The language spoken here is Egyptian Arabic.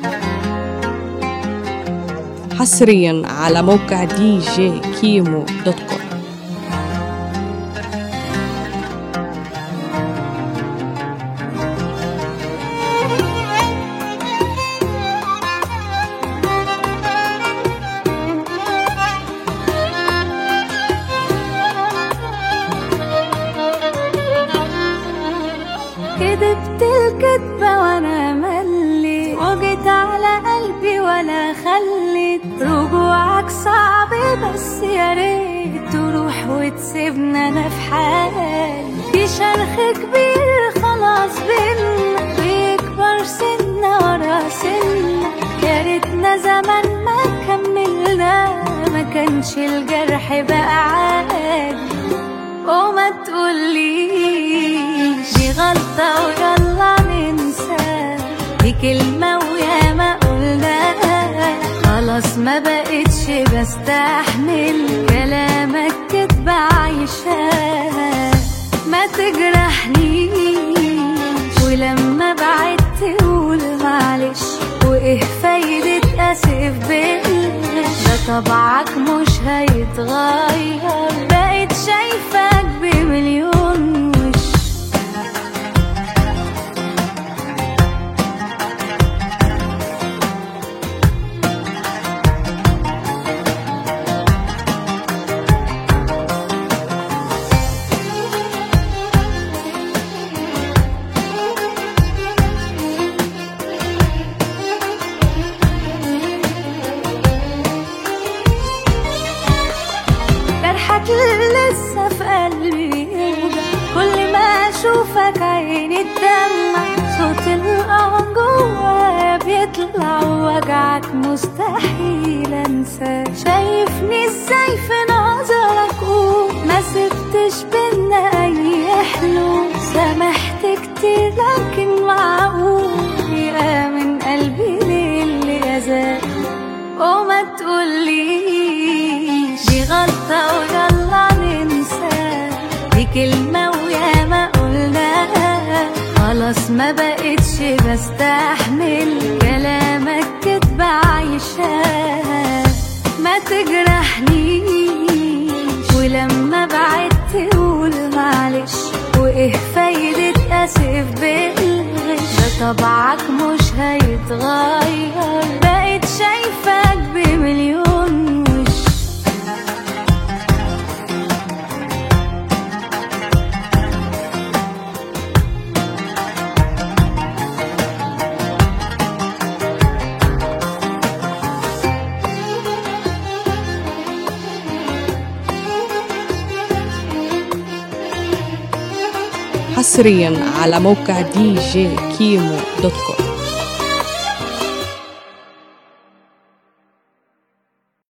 حصريا على موقع دي جي كيمو دوت كوم كدبت الكدبة وانا ملي وجيت على قلبي ولا خليت رجوعك صعب بس يا ريت تروح وتسيبنا انا في حالي في شرخ كبير خلاص بينا بيكبر سنة ورا سنة يا ريتنا زمان ما كملنا ما كانش الجرح بقى عادي وما تقوليش دي غلطة ويلا ننسى دي كلمة ويا ما قلناها خلاص ما بقتش بستحمل كلامك كدب عايشاها ما تجرحنيش ولما بعدت تقول معلش وايه فايدة اسف بالغش ده طبعك مش هيتغير بقيت شايفك بمليون وش جرحك لسه في قلبي يوجع كل ما اشوفك عيني تدمع صوت القمر جوايا بيطلع وجعك مستحيل انساه شايفني ازاي في نظرك قول ما سبتش بينا اي حلول سامحت كتير لكن معقول يا من قلبي للي اذاك وما تقوليش دي غلطة ويلا ننسى دي كلمة ويا ما قلناها خلاص ما بقتش بستحمل كلامك كدب عايشاها ما تجرحنيش ولما بعدت تقول معلش وايه فايدة اسف بالغش ده طبعك مش هيتغير بقيت شايفك بمليون وش حصريا على موقع دي جي كيمو دوت كوم